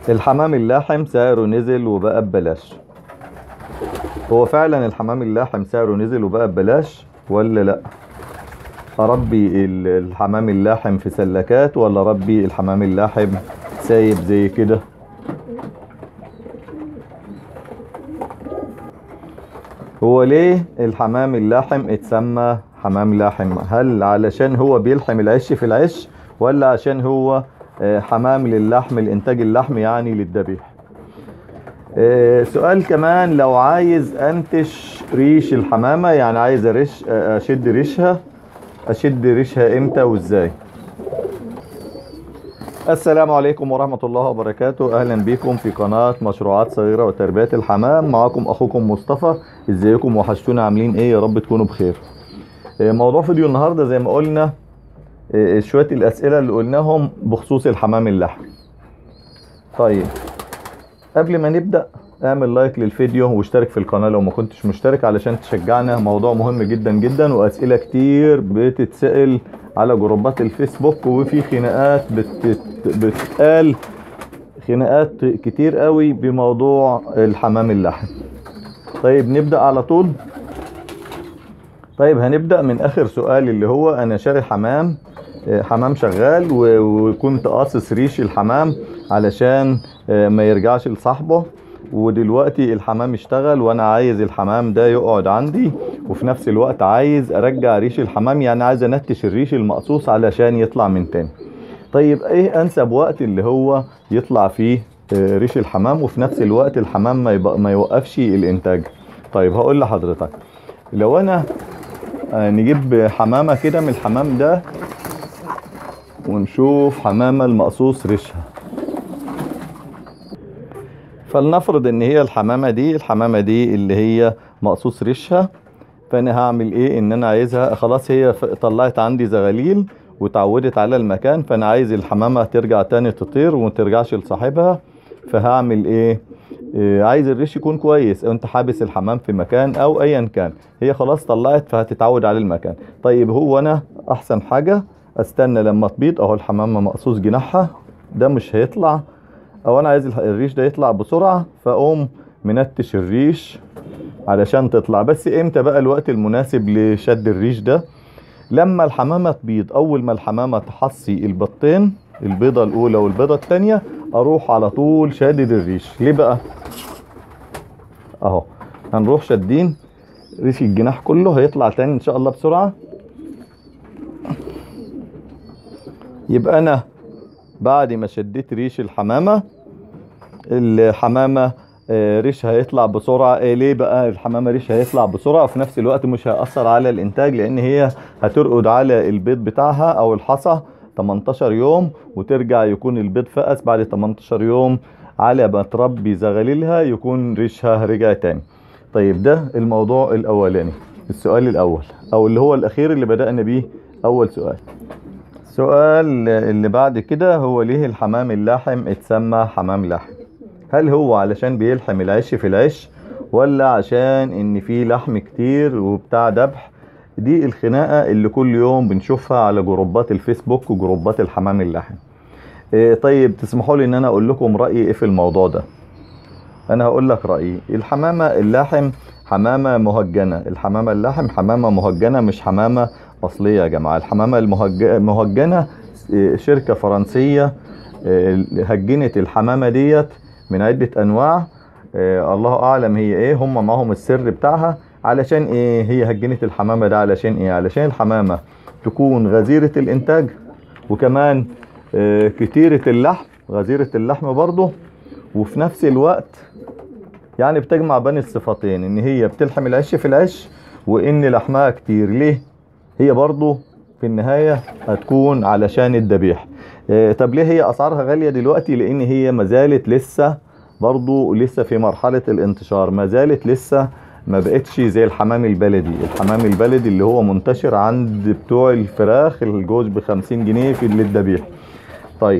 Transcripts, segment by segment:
الحمام اللاحم سعره نزل وبقى ببلاش هو فعلا الحمام اللاحم سعره نزل وبقى ببلاش ولا لا اربي ال- الحمام اللاحم في سلكات ولا اربي الحمام اللاحم سايب زي كده هو ليه الحمام اللاحم اتسمى حمام لاحم هل علشان هو بيلحم العش في العش ولا عشان هو آه، حمام للحم الانتاج اللحم يعني للذبيح آه، سؤال كمان لو عايز انتش ريش الحمامة يعني عايز أرش آه، اشد ريشها اشد ريشها امتى وازاي السلام عليكم ورحمة الله وبركاته اهلا بكم في قناة مشروعات صغيرة وتربية الحمام معاكم اخوكم مصطفى ازيكم وحشتونا عاملين ايه يا رب تكونوا بخير آه، موضوع فيديو النهاردة زي ما قلنا آه، شوية الاسئلة اللي قلناهم بخصوص الحمام اللحم طيب قبل ما نبدأ اعمل لايك للفيديو واشترك في القناة لو ما كنتش مشترك علشان تشجعنا موضوع مهم جدا جدا واسئلة كتير بتتسأل على جروبات الفيسبوك وفي خناقات بتت... بتتقال خناقات كتير قوي بموضوع الحمام اللحم طيب نبدأ على طول طيب هنبدأ من اخر سؤال اللي هو انا شاري حمام آه، حمام شغال و- وكنت قاصص ريش الحمام علشان آه، ما يرجعش لصاحبه ودلوقتي الحمام اشتغل وانا عايز الحمام ده يقعد عندي وفي نفس الوقت عايز ارجع ريش الحمام يعني عايز انتش الريش المقصوص علشان يطلع من تاني طيب ايه انسب وقت اللي هو يطلع فيه آه، ريش الحمام وفي نفس الوقت الحمام ما, يبقى ما يوقفش الانتاج طيب هقول لحضرتك لو انا آه، نجيب حمامة كده من الحمام ده ونشوف حمامة المقصوص ريشها فلنفرض ان هي الحمامة دي الحمامة دي اللي هي مقصوص ريشها فانا هعمل ايه ان انا عايزها خلاص هي ف- طلعت عندي زغاليل وتعودت على المكان فانا عايز الحمامة ترجع تاني تطير وما ترجعش لصاحبها فهعمل ايه إيه، عايز الريش يكون كويس انت حابس الحمام في مكان او ايا كان هي خلاص طلعت فهتتعود على المكان طيب هو انا احسن حاجة استنى لما تبيض اهو الحمامة مقصوص جناحها ده مش هيطلع او انا عايز الح- الريش ده يطلع بسرعة فاقوم منتش الريش علشان تطلع بس امتى بقى الوقت المناسب لشد الريش ده لما الحمامة تبيض اول ما الحمامة تحصي البيضتين البيضة الاولى والبيضة التانية اروح على طول شادد الريش ليه بقى اهو هنروح شادين ريش الجناح كله هيطلع تاني ان شاء الله بسرعة يبقى انا بعد ما شديت ريش الحمامة الحمامة آه، ريش هيطلع بسرعة إيه ليه بقى الحمامة ريش هيطلع بسرعة وفي نفس الوقت مش هيأثر على الإنتاج لأن هي هترقد على البيض بتاعها أو الحصى 18 يوم وترجع يكون البيض فقس بعد 18 يوم على ما تربي زغاليلها يكون ريشها رجع تاني طيب ده الموضوع الأولاني السؤال الأول أو اللي هو الأخير اللي بدأنا بيه أول سؤال السؤال اللي بعد كده هو ليه الحمام اللاحم اتسمى حمام لحم هل هو علشان بيلحم العش في العش ولا عشان ان في لحم كتير وبتاع ذبح دي الخناقة اللي كل يوم بنشوفها على جروبات الفيسبوك وجروبات الحمام اللحم إيه طيب تسمحوا لي ان انا اقول لكم رأيي ايه في الموضوع ده انا هقول لك رأيي الحمامة اللاحم حمامة مهجنة الحمامة اللحم حمامة مهجنة مش حمامة اصلية يا جماعة الحمامة المهج- المهجنة إيه، شركة فرنسية إيه، هجنت الحمامة ديت من عدة انواع إيه، الله اعلم هي ايه هم معهم السر بتاعها علشان ايه هي هجنت الحمامة ده علشان ايه علشان الحمامة تكون غزيرة الانتاج وكمان آه، كتيرة اللحم غزيرة اللحم برضه وفي نفس الوقت يعني بتجمع بين الصفتين ان هي بتلحم العش في العش وان لحمها كتير ليه هي برضه في النهاية هتكون علشان الذبيح آه، طب ليه هي اسعارها غالية دلوقتي لان هي ما زالت لسه برضه لسه في مرحلة الانتشار ما زالت لسه ما بقتش زي الحمام البلدي الحمام البلدي اللي هو منتشر عند بتوع الفراخ الجوز بخمسين جنيه في للذبيح طيب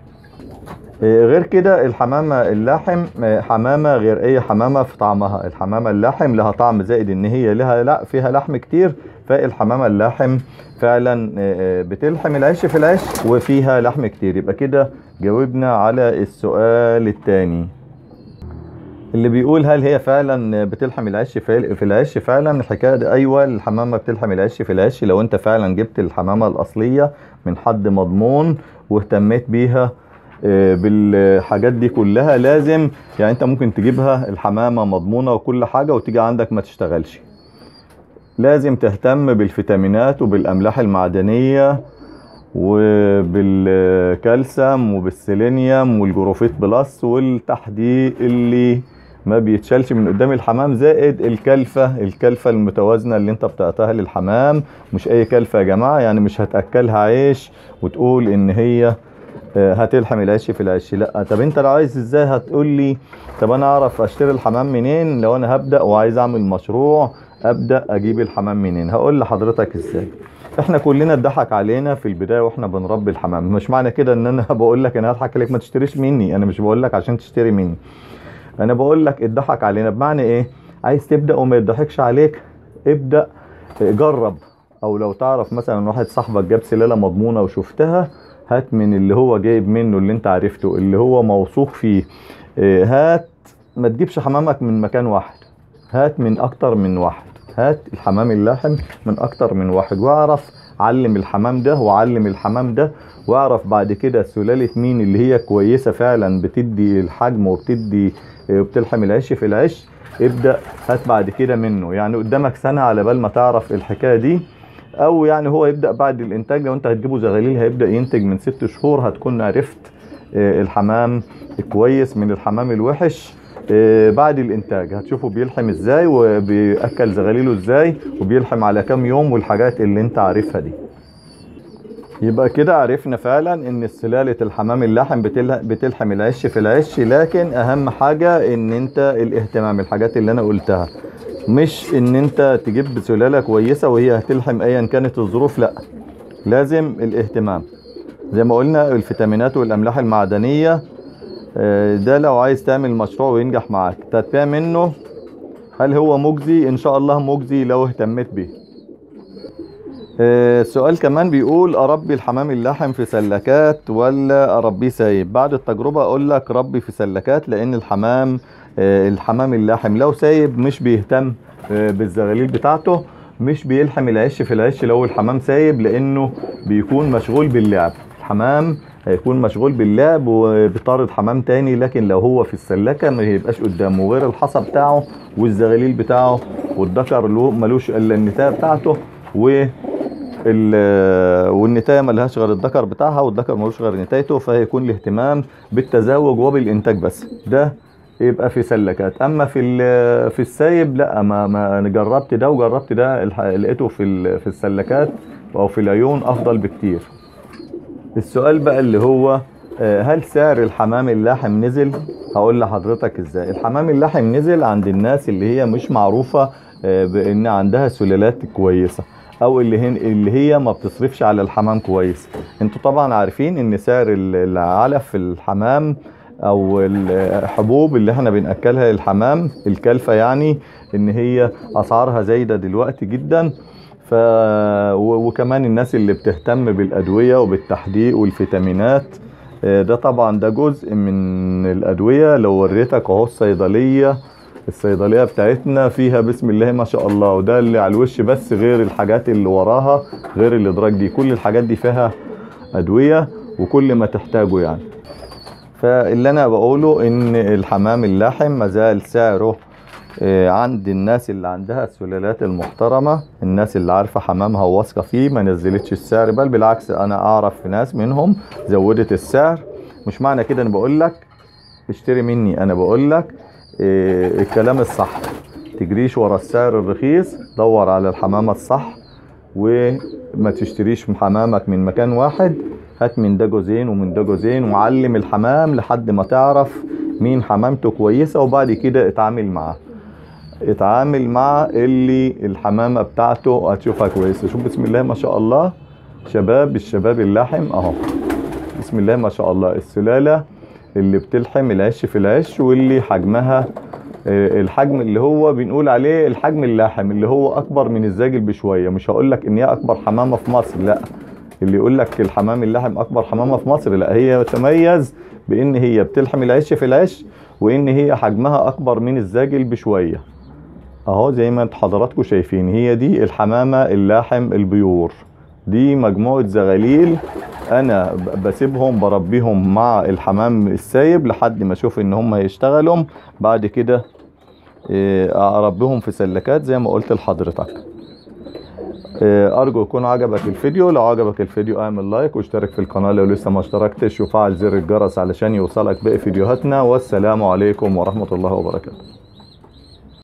إيه غير كده الحمامة اللاحم آه، حمامة غير اي حمامة في طعمها الحمامة اللاحم لها طعم زائد ان هي لها لا فيها لحم كتير فالحمامة اللاحم فعلا آه، آه، بتلحم العيش في العيش وفيها لحم كتير يبقى كده جاوبنا على السؤال التاني اللي بيقول هل هي فعلا بتلحم العش في في العش فعلا الحكايه دي ايوه الحمامه بتلحم العش في العش لو انت فعلا جبت الحمامه الاصليه من حد مضمون واهتميت بيها آه، بالحاجات دي كلها لازم يعني انت ممكن تجيبها الحمامه مضمونه وكل حاجه وتيجي عندك ما تشتغلش لازم تهتم بالفيتامينات وبالاملاح المعدنيه وبالكالسيوم وبالسيلينيوم والجروفيت بلس والتحديق اللي ما بيتشالش من قدام الحمام زائد الكلفة الكلفة المتوازنة اللي انت بتعطيها للحمام مش اي كلفة يا جماعة يعني مش هتأكلها عيش وتقول ان هي آه، هتلحم العيش في العيش لا طب انت لو عايز ازاي هتقول لي طب انا اعرف اشتري الحمام منين لو انا هبدأ وعايز اعمل مشروع ابدأ اجيب الحمام منين هقول لحضرتك ازاي احنا كلنا اتضحك علينا في البدايه واحنا بنربي الحمام مش معنى كده ان انا بقول لك انا هضحك عليك ما تشتريش مني انا مش بقول لك عشان تشتري مني انا بقول لك اتضحك علينا بمعنى ايه عايز تبدا وما يضحكش عليك ابدا جرب او لو تعرف مثلا واحد صاحبك جاب سلاله مضمونه وشفتها هات من اللي هو جايب منه اللي انت عرفته اللي هو موثوق فيه اه، هات ما تجيبش حمامك من مكان واحد هات من اكتر من واحد هات الحمام اللاحم من اكتر من واحد واعرف علم الحمام ده وعلم الحمام ده واعرف بعد كده سلالة مين اللي هي كويسة فعلا بتدي الحجم وبتدي وبتلحم العيش في العيش ابدأ هات بعد كده منه يعني قدامك سنة على بال ما تعرف الحكاية دي او يعني هو يبدأ بعد الانتاج لو انت هتجيبه زغاليل هيبدأ ينتج من ست شهور هتكون عرفت آه، الحمام الكويس من الحمام الوحش آه، بعد الانتاج هتشوفه بيلحم ازاي وبيأكل زغاليله ازاي وبيلحم على كام يوم والحاجات اللي انت عارفها دي يبقى كده عرفنا فعلا ان سلالة الحمام اللحم بتل- بتلحم العش في العش لكن اهم حاجة ان انت الاهتمام الحاجات اللي انا قلتها مش ان انت تجيب سلالة كويسة وهي هتلحم ايا كانت الظروف لا لازم الاهتمام زي ما قلنا الفيتامينات والاملاح المعدنية آه، ده لو عايز تعمل مشروع وينجح معاك تتبع منه هل هو مجزي ان شاء الله مجزي لو اهتميت بيه آه، السؤال كمان بيقول اربي الحمام اللحم في سلكات ولا اربيه سايب بعد التجربة اقول لك ربي في سلكات لان الحمام آه، الحمام اللحم لو سايب مش بيهتم آه، بالزغاليل بتاعته مش بيلحم العش في العش لو الحمام سايب لانه بيكون مشغول باللعب الحمام هيكون مشغول باللعب وبيطارد حمام تاني لكن لو هو في السلكة ما يبقاش قدامه غير الحصى بتاعه والزغاليل بتاعه والذكر له ملوش الا النتاية بتاعته و ال- والنتايه ملهاش غير الذكر بتاعها والذكر ملوش غير نتايته فهيكون الاهتمام بالتزاوج وبالانتاج بس ده يبقى في سلكات اما في ال- في السايب لا ما ما أنا جربت ده وجربت ده الح- لقيته في ال- في السلكات او في العيون افضل بكتير السؤال بقى اللي هو آه، هل سعر الحمام اللحم نزل هقول لحضرتك ازاي الحمام اللحم نزل عند الناس اللي هي مش معروفة آه، بان عندها سلالات كويسة او اللي هي اللي هي ما بتصرفش على الحمام كويس انتوا طبعا عارفين ان سعر ال- العلف في الحمام او الحبوب اللي احنا بناكلها للحمام الكلفة يعني ان هي اسعارها زايدة دلوقتي جدا ف و- وكمان الناس اللي بتهتم بالادويه وبالتحديق والفيتامينات آه، ده طبعا ده جزء من الادويه لو وريتك اهو الصيدليه الصيدليه بتاعتنا فيها بسم الله ما شاء الله وده اللي على الوش بس غير الحاجات اللي وراها غير الادراج دي كل الحاجات دي فيها ادويه وكل ما تحتاجه يعني فاللي انا بقوله ان الحمام اللحم مازال سعره آه، عند الناس اللي عندها السلالات المحترمة الناس اللي عارفة حمامها وواثقة فيه ما نزلتش السعر بل بالعكس انا اعرف ناس منهم زودت السعر مش معنى كده انا بقول لك اشتري مني انا بقول لك آه، الكلام الصح تجريش ورا السعر الرخيص دور على الحمامة الصح وما تشتريش حمامك من مكان واحد هات من ده جوزين ومن ده جوزين وعلم الحمام لحد ما تعرف مين حمامته كويسة وبعد كده اتعامل معاه اتعامل مع اللي الحمامة بتاعته هتشوفها كويسة شوف بسم الله ما شاء الله شباب الشباب اللحم اهو بسم الله ما شاء الله السلالة اللي بتلحم العش في العش واللي حجمها آه، الحجم اللي هو بنقول عليه الحجم اللاحم اللي هو اكبر من الزاجل بشوية مش هقول لك ان هي اكبر حمامة في مصر لا اللي يقول لك الحمام اللاحم اكبر حمامه في مصر لا هي تتميز بان هي بتلحم العش في العش وان هي حجمها اكبر من الزاجل بشويه اهو زي ما انت حضراتكم شايفين هي دي الحمامه اللاحم البيور دي مجموعه زغاليل انا ب- بسيبهم بربيهم مع الحمام السايب لحد ما اشوف ان هم يشتغلوا بعد كده إيه، اربيهم في سلكات زي ما قلت لحضرتك إيه، ارجو يكون عجبك الفيديو لو عجبك الفيديو اعمل لايك واشترك في القناه لو لسه ما اشتركتش وفعل زر الجرس علشان يوصلك باقي فيديوهاتنا والسلام عليكم ورحمه الله وبركاته